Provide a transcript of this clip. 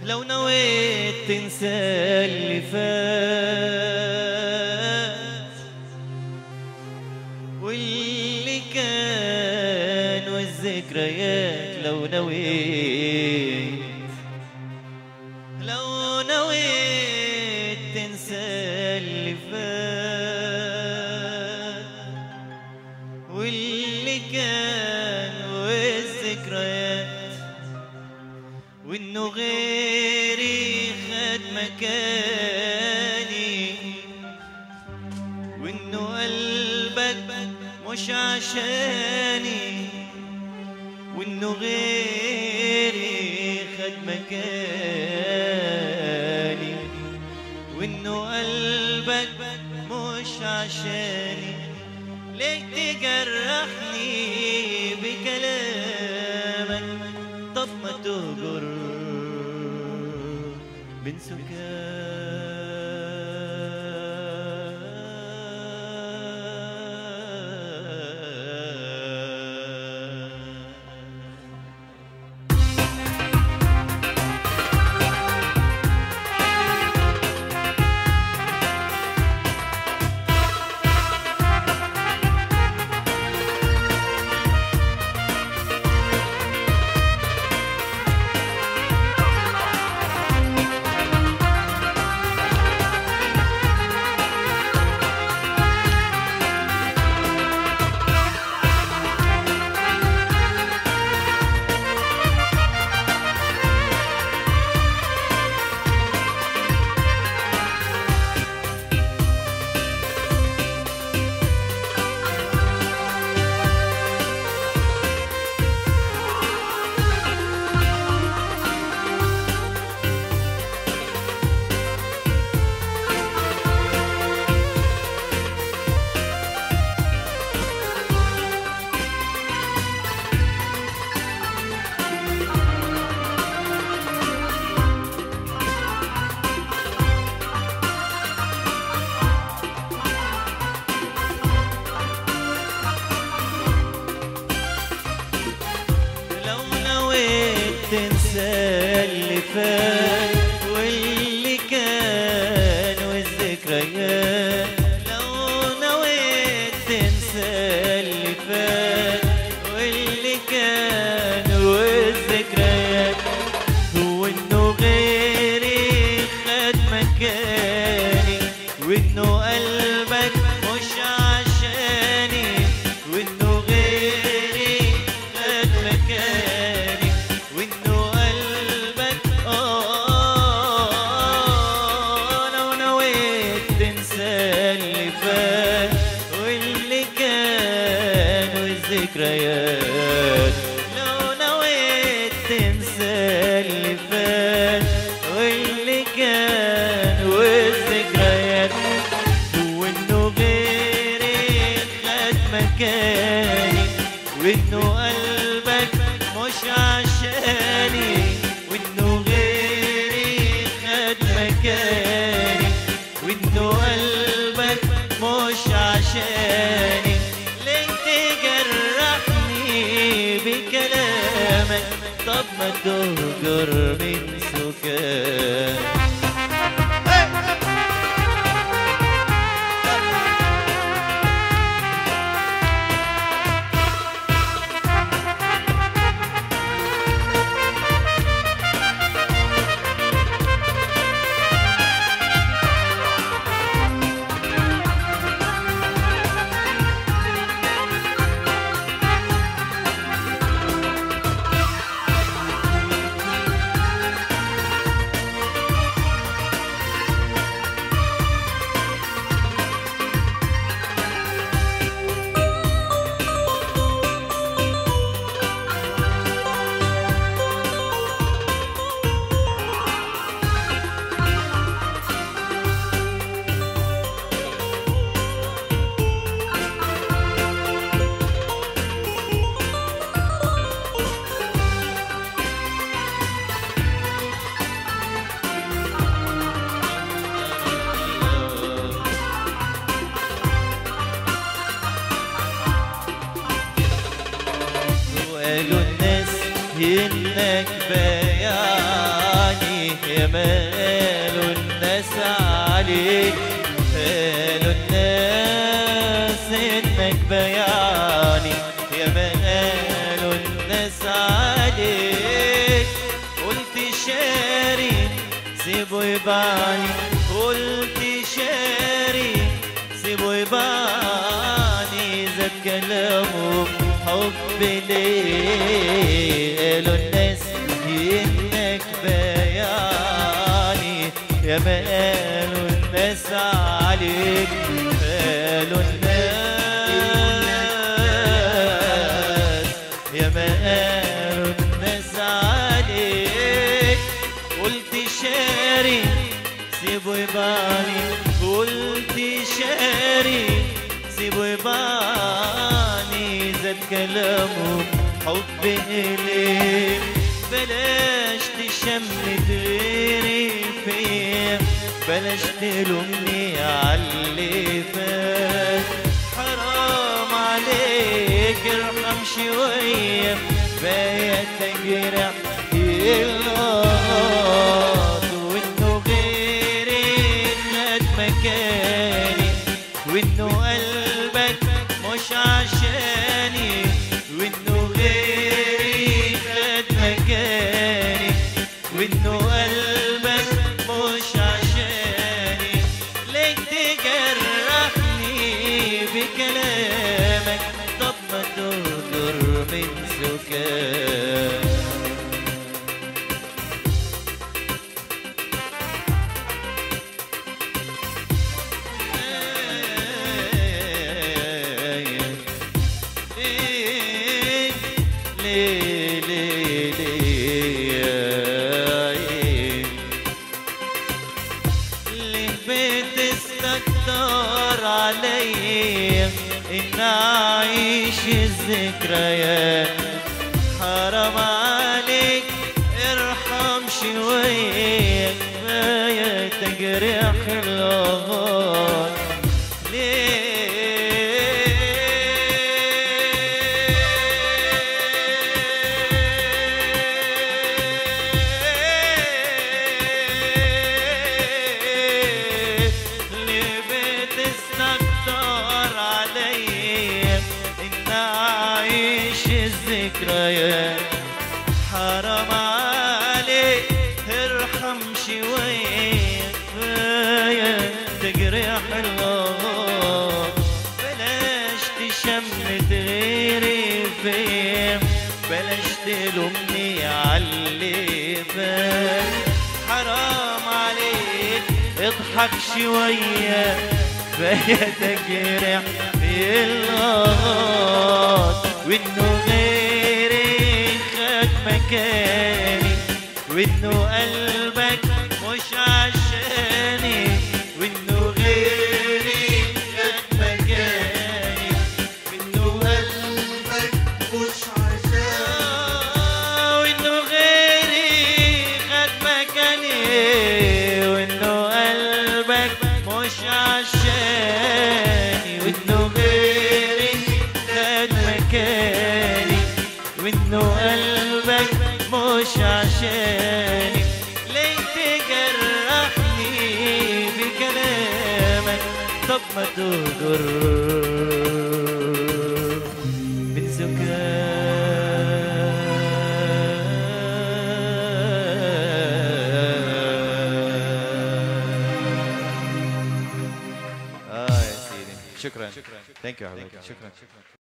لو نويت تنسى اللي فات واللي كان والذكريات لو نويت لو نويت تنسى اللي فات واللي كان والذكريات وانه غيري خد مكاني وانه قلبك مش عشاني وانه غيري خد مكاني وانه قلبك مش عشاني ليه تجرحني بكلامك طب ما تهجر من سكان لو نويت تنسى اللي فات واللي كان والذكريات لو نويت تنسى اللي فات واللي كان والذكريات وانه غيري خد مكاني وانه قلبك مش عشاني وانه غيري خد مكاني وانه قلبك اه لو نويت تنسى اللي فات واللي كان والذكريات لو نويت تنسى اللي فات واللي كان والذكريات وانه غيري خد مكاني وانه قلبك مش عشاني وانه غيري خد مكاني وانه قلبك مش عشاني ليه تجرحني بكلامك طب ما تهجر من سكان وقالوا الناس انك بياني يا مالوا الناس عليك قالوا الناس انك بياني يا مالوا الناس عليك قلت شاري سيبه يبعني قلت شاري سيبه يبعني زاد كلامه حب ليه قالوا الناس انك بياني يا ما قالوا الناس عليك قالوا الناس يا ما قالوا الناس عليك قلت شاري سيبه يباني قلت شاري سيبه يباني زاد كلامه حب إليه بلاش تشمت غيري فيا بلاش تلومني عاللي فات حرام عليك ارحم شوية باية تجرح الغاط وانه غيري خد مكاني وانه قلبك مش عشاني وانه غيري خد مكاني وانه قلبك مش عشاني ليه تجرحني بكلامك طب ما تهجر من سكان بتستكتر علي ان اعيش الذكريات حرام عليك ارحم شوية كفاية تجريح الغار ليه ليه بتستكتر علي ان اعيش الذكريات حرام عليك ارحم شوية كفاية تجرح الغار بلاش تشمت غيري فيا بلاش تلومني عاللي فات حرام عليك اضحك شوية كفاية تجرح الغار وانه غيري خد مكاني وانه قلبك مش عشاني وانه غيري خد مكاني وانه قلبك مش عشان آه، وانه غيري خد مكاني وانه قلبك مش عشاني وانه غيري خد مكاني وانه قلبك مش عشاني ليه تجرحني بكلامك طب ما تهجر من سكان اه يا سيدي شكرا ثانك يو حبيبي شكرا